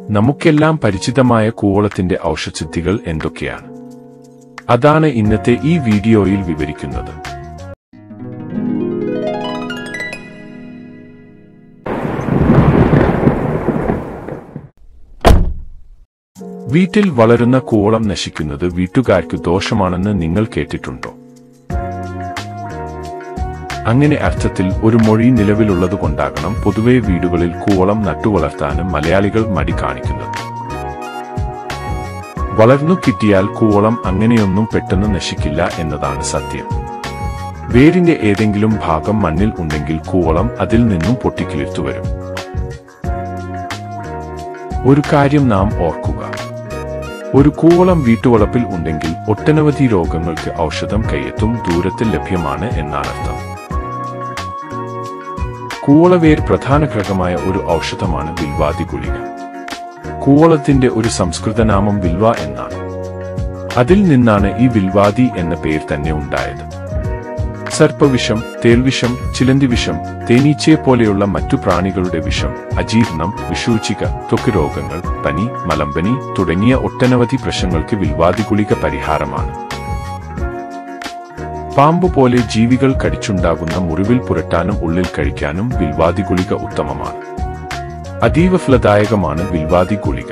നമുക്കെല്ലാം പരിചിതമായ കൂവളത്തിന്റെ ഔഷധസിദ്ധികൾ എന്തൊക്കെയാണ് അതാണ് ഇന്നത്തെ ഈ വീഡിയോയിൽ വിവരിക്കുന്നത് വീട്ടിൽ വളരുന്ന കൂവളം നശിക്കുന്നത് വീട്ടുകാർക്ക് ദോഷമാണെന്ന് നിങ്ങൾ കേട്ടിട്ടുണ്ടോ അങ്ങനെ അർത്ഥത്തിൽ ഒരു മൊഴി നിലവിലുള്ളതുകൊണ്ടാകണം പൊതുവെ വീടുകളിൽ കൂവളം നട്ടുവളർത്താനും മലയാളികൾ മടി കാണിക്കുന്നത് വളർന്നു കിട്ടിയാൽ കൂവളം അങ്ങനെയൊന്നും പെട്ടെന്ന് നശിക്കില്ല എന്നതാണ് സത്യം വേരിന്റെ ഏതെങ്കിലും ഭാഗം മണ്ണിൽ ഉണ്ടെങ്കിൽ കൂവളം അതിൽ നിന്നും പൊട്ടിക്കിളിർത്തു വരും ഒരു കാര്യം നാം ഓർക്കുക ഒരു കൂവളം വീട്ടുവളപ്പിൽ ഉണ്ടെങ്കിൽ ഒട്ടനവധി രോഗങ്ങൾക്ക് ഔഷധം കയ്യെത്തും ദൂരത്തിൽ ലഭ്യമാണ് എന്നാണർത്ഥം കൂവളവേർ പ്രധാന ഘടകമായ ഒരു ഔഷധമാണ് വിൽവാദി ഗുളിക കൂവളത്തിന്റെ ഒരു സംസ്കൃത നാമം വിൽവ എന്നാണ് അതിൽ നിന്നാണ് ഈ വിൽവാദി എന്ന പേര് തന്നെ ഉണ്ടായത് സർപ്പവിഷം തേൽവിഷം ചിലന്തിവിഷം തേനീച്ചയെ പോലെയുള്ള മറ്റു പ്രാണികളുടെ വിഷം അജീർണം വിഷൂചിക ത്വക്ക് രോഗങ്ങൾ പനി മലമ്പനി തുടങ്ങിയ ഒട്ടനവധി പ്രശ്നങ്ങൾക്ക് വിൽവാദി ഗുളിക പരിഹാരമാണ് പാമ്പ് പോലെ ജീവികൾ കടിച്ചുണ്ടാകുന്ന മുറിവിൽ പുരട്ടാനും ഉള്ളിൽ കഴിക്കാനും വിൽവാദി ഗുളിക ഉത്തമമാണ് അതീവ ഫലദായകമാണ് വിൽവാദി ഗുളിക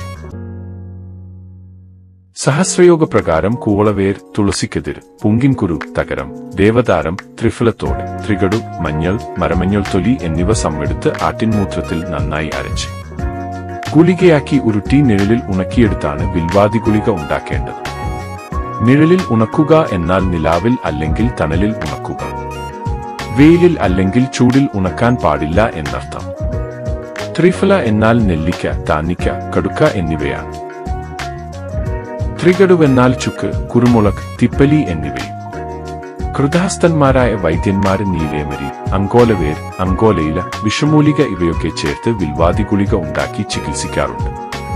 സഹസ്രയോഗ പ്രകാരം കൂവളവേർ തുളസിക്കെതിർ പുങ്കിൻകുരു തകരം ദേവതാരം ത്രിഫലത്തോട് ത്രികടു മഞ്ഞൾ മരമഞ്ഞൾ തൊലി എന്നിവ സമ്മെടുത്ത് ആട്ടിൻമൂത്രത്തിൽ നന്നായി അരച്ച് ഗുളികയാക്കി ഉരുട്ടി നിഴലിൽ ഉണക്കിയെടുത്താണ് വിൽവാദി ഗുളിക ഉണ്ടാക്കേണ്ടത് നിഴലിൽ ഉണക്കുക എന്നാൽ നിലാവിൽ അല്ലെങ്കിൽ തണലിൽ ഉണക്കുക വെയിലിൽ അല്ലെങ്കിൽ ചൂടിൽ ഉണക്കാൻ പാടില്ല എന്നർത്ഥം ത്രിഫല എന്നാൽ നെല്ലിക്ക താന്നിക്ക കടുക്ക എന്നിവയാണ് ത്രികടുവെന്നാൽ ചുക്ക് കുരുമുളക് തിപ്പലി എന്നിവയും കൃതഹസ്തന്മാരായ വൈദ്യന്മാർ നീലേമരി അങ്കോലവേർ അങ്കോലയില വിഷമൂലിക ഇവയൊക്കെ ചേർത്ത് വിൽവാദി ഗുളിക ഉണ്ടാക്കി ചികിത്സിക്കാറുണ്ട്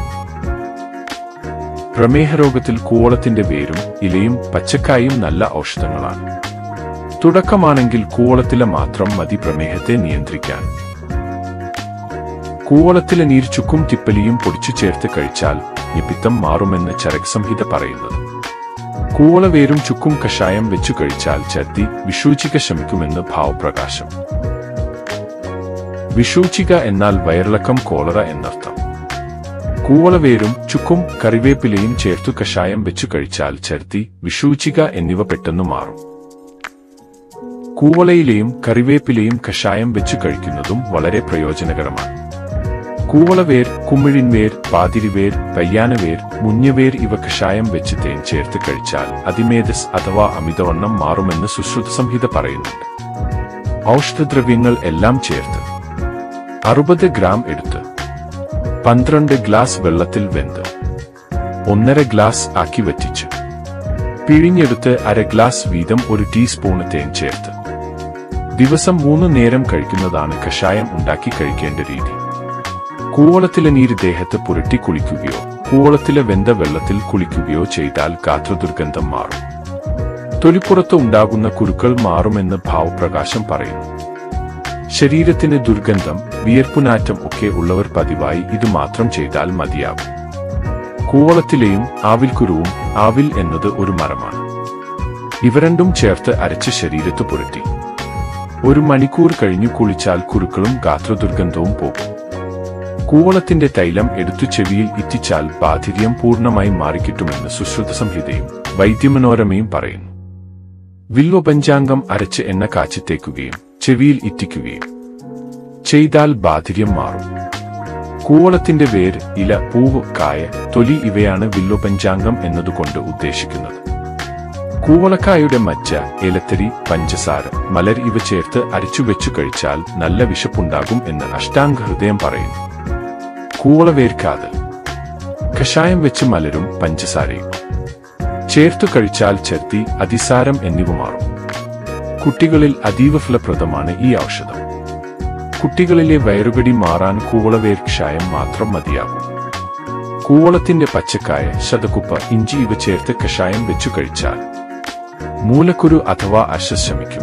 പ്രമേഹ രോഗത്തിൽ കൂവളത്തിന്റെ വേരും ഇലയും പച്ചക്കായും നല്ല ഔഷധങ്ങളാണ് തുടക്കമാണെങ്കിൽ കൂവളത്തില മാത്രം മതി പ്രമേഹത്തെ നിയന്ത്രിക്കാൻ കൂവളത്തിലെ നീർ ചുക്കും തിപ്പലിയും പൊടിച്ചു ചേർത്ത് കഴിച്ചാൽ നിപ്പിത്തം മാറുമെന്ന് ചരക് സംഹിത പറയുന്നത് കൂവളവേരും ചുക്കും കഷായം വെച്ചു കഴിച്ചാൽ ഛർദി വിഷൂചിക ശമിക്കുമെന്ന് ഭാവപ്രകാശം വിഷൂചിക എന്നാൽ വയറിളക്കം കോളറ എന്നർത്ഥം കൂവളവേരും ചുക്കും കറിവേപ്പിലയും ചേർത്തു കഷായം വെച്ചു കഴിച്ചാൽ ഛർദി വിഷൂചിക എന്നിവ പെട്ടെന്ന് മാറും കൂവളയിലെയും കറിവേപ്പിലയും കഷായം വെച്ചു കഴിക്കുന്നതും വളരെ പ്രയോജനകരമാണ് കൂവളവേർ കുമിഴിൻവേർ പാതിരിവേർ പയ്യാനവേർ മുഞ്ഞവേർ ഇവ കഷായം വെച്ച് തേൻ ചേർത്ത് കഴിച്ചാൽ അതിമേധസ് അഥവാ അമിതവണ്ണം മാറുമെന്ന് സുശ്രുത സംഹിത പറയുന്നുണ്ട് ഔഷധദ്രവ്യങ്ങൾ എല്ലാം ചേർത്ത് അറുപത് ഗ്രാം എടുത്ത് പന്ത്രണ്ട് ഗ്ലാസ് വെള്ളത്തിൽ വെന്ത് ഒന്നര ഗ്ലാസ് ആക്കി വറ്റിച്ച് പിഴിഞ്ഞെടുത്ത് അര ഗ്ലാസ് വീതം ഒരു ടീസ്പൂണ് തേൻ ചേർത്ത് ദിവസം മൂന്ന് നേരം കഴിക്കുന്നതാണ് കഷായം ഉണ്ടാക്കി കഴിക്കേണ്ട രീതി കൂവളത്തിലെ നീര് ദേഹത്ത് പുരട്ടി കുളിക്കുകയോ കൂവളത്തിലെ വെന്ത വെള്ളത്തിൽ കുളിക്കുകയോ ചെയ്താൽ ഗാത്രദുർഗന്ധം മാറും തൊലിപ്പുറത്ത് ഉണ്ടാകുന്ന കുരുക്കൾ മാറുമെന്ന് ഭാവപ്രകാശം പറയുന്നു ശരീരത്തിന് ദുർഗന്ധം വിയർപ്പുനാറ്റം ഒക്കെ ഉള്ളവർ പതിവായി ഇത് മാത്രം ചെയ്താൽ മതിയാകും കൂവളത്തിലെയും ആവിൽക്കുരുവും ആവിൽ എന്നത് ഒരു മരമാണ് ഇവ രണ്ടും ചേർത്ത് അരച്ച് ശരീരത്ത് പുരട്ടി ഒരു മണിക്കൂർ കഴിഞ്ഞു കുളിച്ചാൽ കുരുക്കളും ഗാത്രദുർഗന്ധവും പോകും കൂവളത്തിന്റെ തൈലം എടുത്തു ചെവിയിൽ ഇറ്റിച്ചാൽ ബാധിര്യം പൂർണ്ണമായി മാറിക്കിട്ടുമെന്ന് സുശ്രുത സംഹിതയും വൈദ്യമനോരമയും പറയുന്നു വില്വ പഞ്ചാംഗം അരച്ച് എണ്ണ കാച്ചി തേക്കുകയും ചെവിയിൽ ഇറ്റിക്കുകയും ചെയ്താൽ ബാധിര്യം മാറും കൂവളത്തിന്റെ വേർ ഇല പൂവ് കായ തൊലി ഇവയാണ് വില്വ പഞ്ചാംഗം എന്നതുകൊണ്ട് ഉദ്ദേശിക്കുന്നത് കൂവളക്കായുടെ മജ്ജ ഇലത്തരി പഞ്ചസാര മലർ ഇവ ചേർത്ത് അരച്ചുവെച്ചു കഴിച്ചാൽ നല്ല വിശപ്പുണ്ടാകും എന്ന് അഷ്ടാംഗ ഹൃദയം പറയുന്നു കൂവളവേർക്കാത് കഷായം വെച്ച് മലരും പഞ്ചസാരയും ചേർത്തു കഴിച്ചാൽ ഛർദി അതിസാരം എന്നിവ മാറും കുട്ടികളിൽ അതീവ ഫലപ്രദമാണ് ഈ ഔഷധം കുട്ടികളിലെ വയറുകടി മാറാൻ കൂവളവേർ കഷായം മാത്രം മതിയാകും കൂവളത്തിന്റെ പച്ചക്കായ ശതകുപ്പ ഇഞ്ചി ഇവ ചേർത്ത് കഷായം വെച്ചു കഴിച്ചാൽ മൂലക്കുരു അഥവാ അശ ശമിക്കും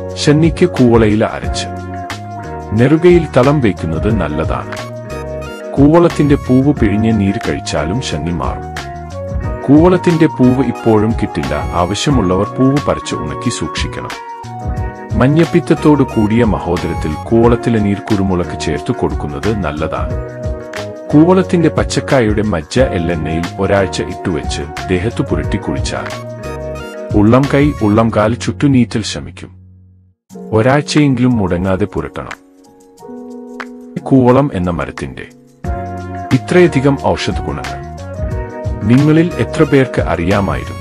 ശന്നിക്ക് കൂവളയില അരച്ച് നെറുകയിൽ തളം വയ്ക്കുന്നത് നല്ലതാണ് കൂവളത്തിന്റെ പൂവ് പിഴിഞ്ഞ് നീര് കഴിച്ചാലും ശനി മാറും കൂവളത്തിന്റെ പൂവ് ഇപ്പോഴും കിട്ടില്ല ആവശ്യമുള്ളവർ പൂവ് പറിച്ച് ഉണക്കി സൂക്ഷിക്കണം മഞ്ഞപ്പിത്തത്തോട് കൂടിയ മഹോദരത്തിൽ കൂവളത്തിലെ നീർ കുരുമുളക് ചേർത്ത് കൊടുക്കുന്നത് നല്ലതാണ് കൂവളത്തിന്റെ പച്ചക്കായുടെ മജ്ജ എല്ലെണ്ണയിൽ ഒരാഴ്ച ഇട്ടുവെച്ച് ദേഹത്തു പുരട്ടി കുളിച്ചാൽ ഉള്ളം കൈ ഉള്ളം കാൽ ചുറ്റുനീറ്റൽ ശമിക്കും ഒരാഴ്ചയെങ്കിലും മുടങ്ങാതെ പുരട്ടണം കൂവളം എന്ന മരത്തിന്റെ ഇത്രയധികം ഔഷധ ഗുണങ്ങൾ നിങ്ങളിൽ എത്ര പേർക്ക് അറിയാമായിരുന്നു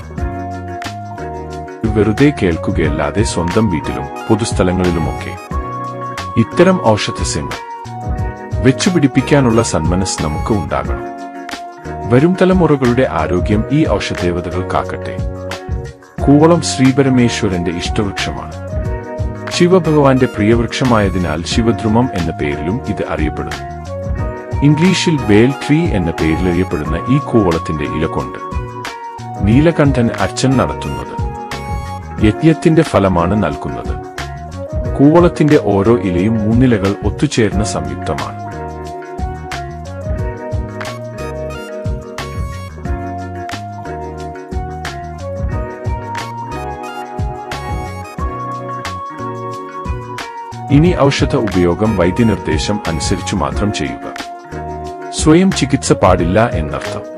വെറുതെ കേൾക്കുകയല്ലാതെ സ്വന്തം വീട്ടിലും പൊതുസ്ഥലങ്ങളിലുമൊക്കെ ഇത്തരം ഔഷധസ്യങ്ങൾ വെച്ചുപിടിപ്പിക്കാനുള്ള സന്മനസ് നമുക്ക് ഉണ്ടാകണം വരും തലമുറകളുടെ ആരോഗ്യം ഈ ഔഷധദേവതകൾ കാക്കട്ടെ കൂവളം ശ്രീപരമേശ്വരന്റെ ഇഷ്ടവൃക്ഷമാണ് ശിവഭഗവാന്റെ പ്രിയവൃക്ഷമായതിനാൽ ശിവദ്രുമം എന്ന പേരിലും ഇത് അറിയപ്പെടുന്നു ഇംഗ്ലീഷിൽ വേൽ ട്രീ എന്ന പേരിൽ അറിയപ്പെടുന്ന ഈ കൂവളത്തിന്റെ ഇല കൊണ്ട് നീലകണ്ഠൻ അർച്ചൻ നടത്തുന്നത് യജ്ഞത്തിന്റെ ഫലമാണ് നൽകുന്നത് കൂവളത്തിന്റെ ഓരോ ഇലയും മൂന്നിലകൾ ഒത്തുചേർന്ന സംയുക്തമാണ് ഇനി ഔഷധ ഉപയോഗം വൈദ്യനിർദ്ദേശം അനുസരിച്ചു മാത്രം ചെയ്യുക സ്വയം ചികിത്സ പാടില്ല എന്നർത്ഥം